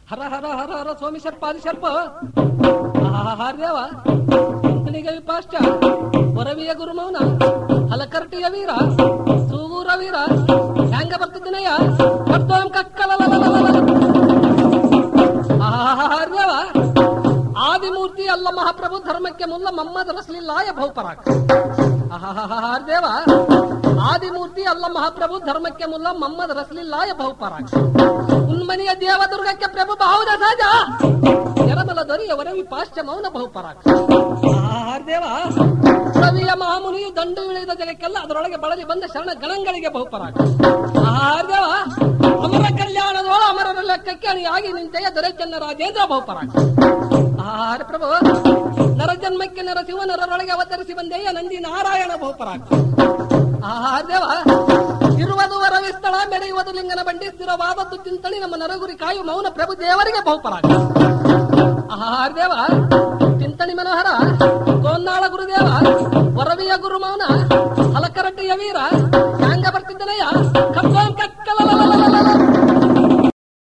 ಹರ ಹರ ಹರ ಹರ ಸ್ವಾಮಿ ಸರ್ಪ ಆದಿ ಸರ್ಪ ಆಹಾರ್ಯವ ಇಂತನಿಗೆ ವಿಪಾಶ್ಚ ಹೊರವಿಯ ಗುರುಮೌನ ಹಲಕರ್ಟಿಯ ವೀರ ಸೂಗೂರ ವೀರ ಹ್ಯಾಂಗ ಬರ್ತಿದ್ದೀನಯ್ಯ ಮತ್ತೊಂದು ಕಕ್ಕಲಲಲಲಲಲ. ಆಹಾರ್ಯವ ಆದಿಮೂರ್ತಿ ಅಲ್ಲ ಮಹಾಪ್ರಭು ಧರ್ಮಕ್ಕೆ ಮುಲ್ಲ ಮಮ್ಮದ ರಸಲಿಲ್ಲಾಯ ಬಹುಪರಾಕ್ ಆಹಾರ್ದೇವ ಆದಿಮೂರ್ತಿ ಅಲ್ಲ ಮಹಾಪ್ರಭು ಧರ್ಮಕ್ಕೆ ಮುಲ್ಲ ಮಮ್ಮದ ರಸಲಿಲ್ಲಾಯ ಬಹುಪರಾಕ್ ಉನ್ಮನಿಯ ದೇವದುರ್ಗಕ್ಕೆ ಪ್ರಭು ಬಾಹುದ ಸಹಜ ಎರಮಲ ದೊರೆಯವರ ವಿಪಾಶ್ಚ ಮೌನ ಬಹುಪರಾಕ್ ಆಹಾರ್ದೇವ ರವಿಯ ಮಹಾಮುನಿಯು ದಂಡು ಇಳಿದ ಜಗಕ್ಕೆಲ್ಲ ಅದರೊಳಗೆ ಬಳಲಿ ಬಂದ ಶರಣ ಗಣಗಳಿಗೆ ಬಹುಪರಾಕ್ ಆಹಾರ್ದೇವ ಅಮರ ಕಲ್ಯಾಣದೊಳ ಅಮರರ ಲೆಕ್ಕಕ್ಕೆ ಅಣಿಯಾಗಿ ನಿಂತೆಯ ದೊರೆ ಚೆನ್ನ ರಾಜೇಂದ್ರ ಬಹುಪರಾಕ್ ಆಹಾರ ಪ್ರಭು ನರಜನ್ಮಕ್ಕೆ ನರಸಿಂಹ ನರರೊಳಗೆ ಅವತರಿಸಿ ಬಂದೆಯ ನಂದಿ ನಾರಾಯಣ ಬಹುಪರಾಕ್ ಆಹಾರ ದೇವ ಇರುವುದು ವರವಿಸ್ಥಳ ಮೆರೆಯುವುದು ಲಿಂಗನ ಬಂಡಿ ಸ್ಥಿರವಾದದ್ದು ಚಿಂತಳಿ ನಮ್ಮ ನರಗುರಿ ಕಾಯು ಮೌನ ಪ್ರಭು ದೇವರಿಗೆ ಬಹುಪರಾಕ್ ಆಹಾರ ದೇವ ಚಿಂತಣಿ ಮನೋಹರ ಗೋನ್ನಾಳ ಗುರುದೇವ ವರವಿಯ ಗುರು ಮೌನ ಹಲಕರಟ್ಟಿಯ ವೀರ ಹ್ಯಾಂಗ ಬರ್ತಿದ್ದನಯ್ಯ